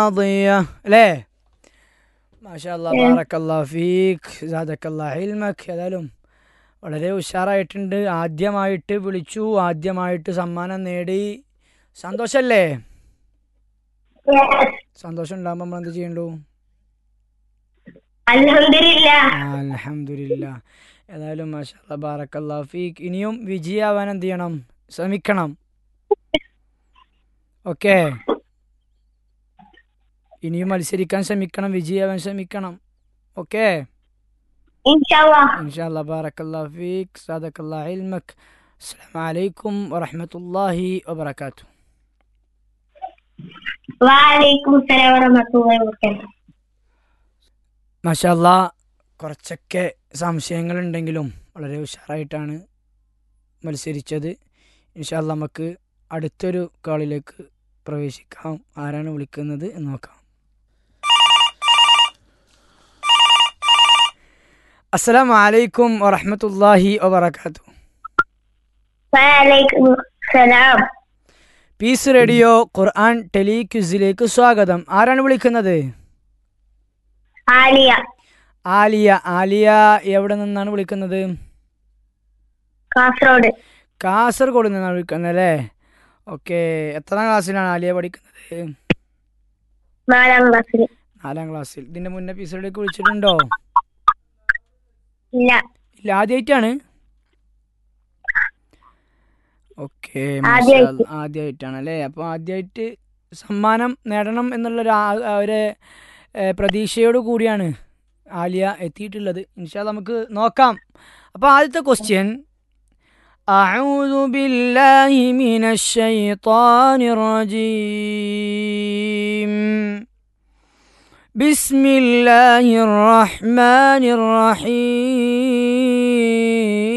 راضية അല്ലേ മാഷാ അല്ലാ ബാറക്കല്ലാ ഫീഖ് സാദക്കല്ലാ ഹിൽമക് ഏതായാലും വളരെ ഉഷാറായിട്ടുണ്ട് ആദ്യമായിട്ട് വിളിച്ചു ആദ്യമായിട്ട് സമ്മാനം നേടി സന്തോഷല്ലേ സന്തോഷം ഉണ്ടാകുമ്പോൾ നമ്മൾ എന്ത് ചെയ്യണ്ടു അൽഹംദുലില്ല അലഹമില്ല ഏതായാലും മാഷാ ബാറക്കല്ലാ ഫീഖ് ഇനിയും വിജയാവാൻ എന്ത് ചെയ്യണം ശ്രമിക്കണം ഓക്കെ ഇനിയും മത്സരിക്കാൻ ശ്രമിക്കണം വിജയാവാൻ ശ്രമിക്കണം ഓക്കെ ഇൻഷാല്ലാ إن شاء الله بارك الله فيك زادك الله علمك السلام عليكم ورحمة الله وبركاته വലൈക്കും സലാം വറഹ്മത്തുള്ളാഹി വബറകാതുഹു മാഷാല്ല കുറച്ചൊക്കെ സംശയങ്ങളുണ്ടെങ്കിലും വളരെ ഉഷാറായിട്ടാണ് മത്സരിച്ചത് ഇൻഷാല്ല നമുക്ക് അടുത്തൊരു കോളിലേക്ക് പ്രവേശിക്കാം ആരാണ് വിളിക്കുന്നത് എന്ന് നോക്കാം അസ്സലാമു അലൈക്കും വറഹ്മത്തുള്ളാഹി വബറകാതുഹു വലൈക്കും സലാം പീസ് റേഡിയോ ഖുർആൻ ടെലിക്യൂസിലേക്ക് സ്വാഗതം ആരാണ് വിളിക്കുന്നത് ആലിയ ആലിയ ആലിയ എവിടെ നിന്നാണ് വിളിക്കുന്നത് കാസർഗോഡ് കാസർഗോഡ് നിന്നാണ് വിളിക്കുന്നത് അല്ലേ ഓക്കെ എത്രാം ക്ലാസ്സിലാണ് ആലിയ പഠിക്കുന്നത് നാലാം ക്ലാസ്സിൽ നാലാം ക്ലാസ്സിൽ ഇതിന്റെ മുന്നേ പീസ് റേഡിയോക്ക് വിളിച്ചിട്ടുണ്ടോ ഇല്ല ഇല്ല ആദ്യമായിട്ടാണ് ഓക്കെ ആദ്യായിട്ട്. ആദ്യമായിട്ടാണ് അല്ലേ അപ്പോൾ ആദ്യമായിട്ട് സമ്മാനം നേടണം എന്നുള്ള ഒരു ആ- ആ ഒരു ഏ, പ്രതീക്ഷയോട് കൂടിയാണ് ആലിയ എത്തിയിട്ടുള്ളത് ഇൻഷാ നമുക്ക് നോക്കാം അപ്പോൾ ആദ്യത്തെ ക്വസ്റ്റ്യൻ أعوذ بالله من الشيطان الرجيم بسم الله الرحمن الرحيم